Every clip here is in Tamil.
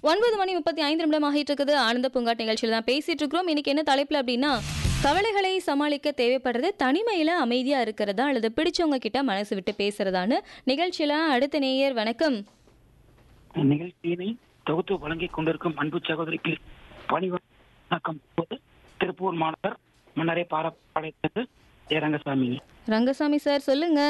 ஒன்பது மணி முப்பத்தி ஐந்து நிமிடம் ஆகிட்டு இருக்குது ஆனந்த பூங்காட் நிகழ்ச்சியில் தான் பேசிட்டு இருக்கிறோம் இன்னைக்கு என்ன தலைப்புல அப்படின்னா கவலைகளை சமாளிக்க தேவைப்படுறது தனிமையில அமைதியா இருக்கிறதா அல்லது பிடிச்சவங்க கிட்ட மனசு விட்டு பேசுறதான்னு நிகழ்ச்சியில அடுத்த நேயர் வணக்கம் நிகழ்ச்சியினை தொகுத்து வழங்கிக் கொண்டிருக்கும் அன்பு சகோதரிக்கு பணிவணக்கம் போது திருப்பூர் மாநகர் மன்னரை பாராட்டது ஜெயரங்கசாமி ரங்கசாமி சார் சொல்லுங்க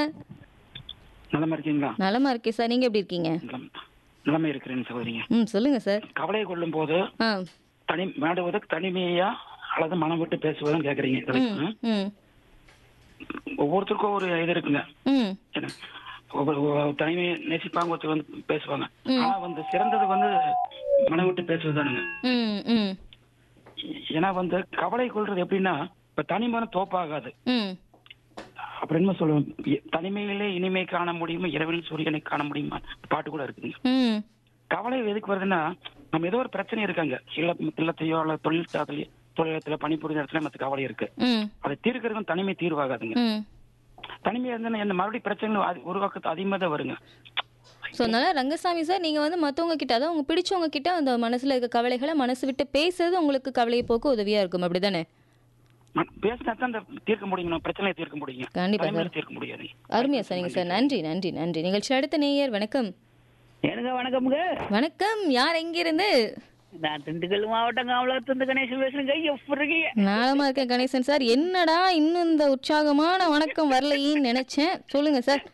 நலமா இருக்கீங்களா நலமா இருக்கே சார் நீங்க எப்படி இருக்கீங்க நலம் நிலைமை இருக்கிறேன் சகோதரிங்க ம் சொல்லுங்க சார் கவலை கொள்ளும் போது ஆ தனி மேடுவது தனிமையா அல்லது மனம் விட்டு பேசுவதும் கேக்குறீங்க ம் ம் ஒவ்வொருத்தருக்கும் ஒரு இது இருக்குங்க ம் என்ன, ஒவ்வொரு ஒவ்வொரு தனிமையை நேசிப்பாங்க ஒருத்தர் வந்து பேசுவாங்க ஆனா வந்து சிறந்தது வந்து மனம் விட்டு பேசுவதுதானுங்க ம் ம் ஏன்னா வந்து கவலை கொள்றது எப்படின்னா இப்ப தனிமனம் தோப்பாகாது ம் அப்படின்னு சொல்லுவோம் இ- தனிமையிலே இனிமை காண முடியுமா இரவில் சூரியனை காண முடியுமா பாட்டு கூட இருக்குங்க ம் கவலை எதுக்கு வருதுன்னா நம்ம ஏதோ ஒரு பிரச்சனை இருக்காங்க இல்ல இல்லத்தையோ அல்ல தொழில் சாதலையோ தொழிலத்துல பணிபுரிஞ்ச இடத்துல மத்த கவலை இருக்கு ம் அதை தீர்க்கறதுக்கும் தனிமை தீர்வாகாதுங்க ம் தனிமையா இருந்தா என்ன மறுபடியும் பிரச்சனைகள் அது உருவாக்கத்து அதிகமா தான் வருங்க ஸோ அதனால ரங்கசாமி சார் நீங்கள் வந்து மற்றவங்க கிட்ட அதாவது உங்க பிடிச்சவங்க கிட்ட அந்த மனசில் இருக்க கவலைகளை மனசு விட்டு பேசுறது உங்களுக்கு கவலையை போக்க உதவியாக இருக்கும் அப்படி தானே ம- பேசினா தான் அந்த தீர்க்க முடியுங்க நம்ம பிரச்சனையை தீர்க்க முடியுங்க கண்டிப்பா தனிமையில சார் தீர்க்க முடியாது அருமையா சரிங்க சார் நன்றி நன்றி நன்றி நிகழ்ச்சி அடுத்த நேயர் வணக்கம் எனக்கு வணக்கம்ங்க வணக்கம் யார் எங்கிருந்து நான் திண்டுக்கல் மாவட்டம் காவலத்திலிருந்து கணேசன் பேசுறேங்க எப்படி இருக்கீங்க நாளமா இருக்கேன் கணேசன் சார் என்னடா இன்னும் இந்த உற்சாகமான வணக்கம் வரலையேன்னு நினைச்சேன் சொல்லுங்க சார்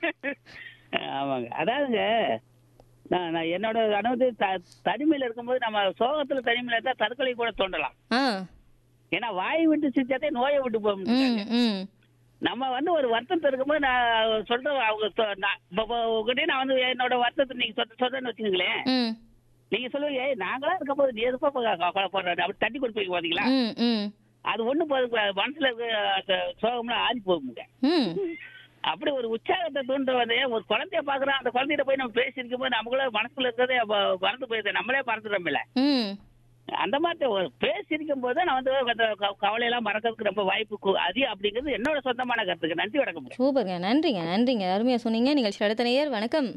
ஆமாங்க அதாவதுங்க நான் நான் என்னோட அனுபவத்தை த தனிமையில் இருக்கும்போது நம்ம சோகத்துல தனிமையில் இருந்தால் தற்கொலை கூட தோண்டலாம் ஆ ஏன்னா வாய் விட்டு சிரிச்சாதே நோயை விட்டு போக ம் ம் நம்ம வந்து ஒரு வருத்தத்தை இருக்கும்போது நான் சொல்றேன் அவங்க சொ- நான் இப்போ இப்போ உங்ககிட்டயே நான் வந்து என்னோட வருத்தத்தை நீங்க சொல்ற சொல்றேன்னு வச்சுக்கோங்களேன் ம் நீங்க சொல்லுவீங்க ஏய் நாங்களா இருக்கும்போது நீ எதுப்பா கொலைப்படுற அப்படி தட்டி கொடுப்பீங்க பாத்தீங்களா ம் ம் அது ஒண்ணு போதும் மனசுல இருக்க அந்த சோகம்லாம் ஆறி போகுங்க ம் அப்படி ஒரு உற்சாகத்தை தூண்டுறது ஒரு குழந்தைய பாக்குறோம் அந்த குழந்தைகிட்ட போய் நம்ம பேசியிருக்கும் போது நமக்குள்ள மனசுல இருக்கிறதே அப்ப மறந்து போயிருது நம்மளே மறந்துடுறோம்ல ம் அந்த மாதிரி ஒரு பேசியிருக்கும் போது நான் வந்து அந்த க- கவலையெல்லாம் மறக்கிறதுக்கு ரொம்ப வாய்ப்பு கு- அதிகம் அப்படிங்கிறது என்னோட சொந்தமான கருத்துக்கு நன்றி வணக்கம் சூப்பருங்க நன்றிங்க நன்றிங்க அருமையா சொன்னீங்க நிகழ்ச்சி அடுத்த நேயர் வணக்கம்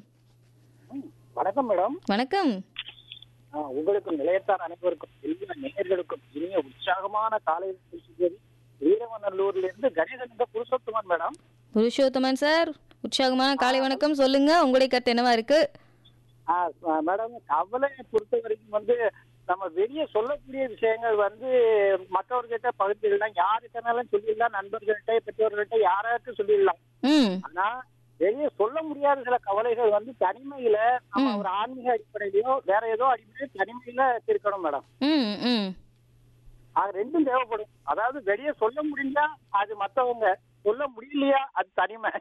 வணக்கம் மேடம் வணக்கம் ஆ, உங்களுக்கும் நிலையத்தார் அனைவருக்கும் எல்லா நேயர்களுக்கும் இனிய உற்சாகமான காலை நிகழ்ச்சிக்கு வீரவநல்லூர்ல இருந்து கணேசன் புருஷோத்தமன் மேடம் புருஷோத்தமன் சார் உற்சாகமான காலை வணக்கம் சொல்லுங்க உங்களுடைய கருத்து என்னவா இருக்கு ஆ, ஆ, மேடம் கவலையை பொறுத்த வரைக்கும் வந்து நம்ம வெளியே சொல்லக்கூடிய விஷயங்கள் வந்து மற்றவர்கிட்ட பகிர்ந்துக்கலாம் யாருக்கிட்டனாலும் சொல்லிடலாம் நண்பர்கள்ட்ட பெற்றோர்கள்ட்ட யாராச்சும் சொல்லிடலாம் ம் ஆனா வெளியே சொல்ல முடியாத சில கவலைகள் வந்து தனிமையில நம்ம ஒரு ஆன்மீக அடிப்படையிலயோ வேற ஏதோ அடிப்படையிலோ தனிமையில இருக்கணும் மேடம் ம் ம் அது ரெண்டும் தேவைப்படும் அதாவது வெளியே சொல்ல முடிஞ்சா அது மத்தவங்க சொல்ல முடியலையா அது தனிமை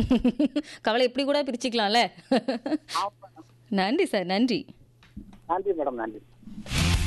கவலை இப்படி கூட பிரிச்சுக்கலாம்ல ஆமா மேடம். நன்றி சார் நன்றி நன்றி மேடம் நன்றி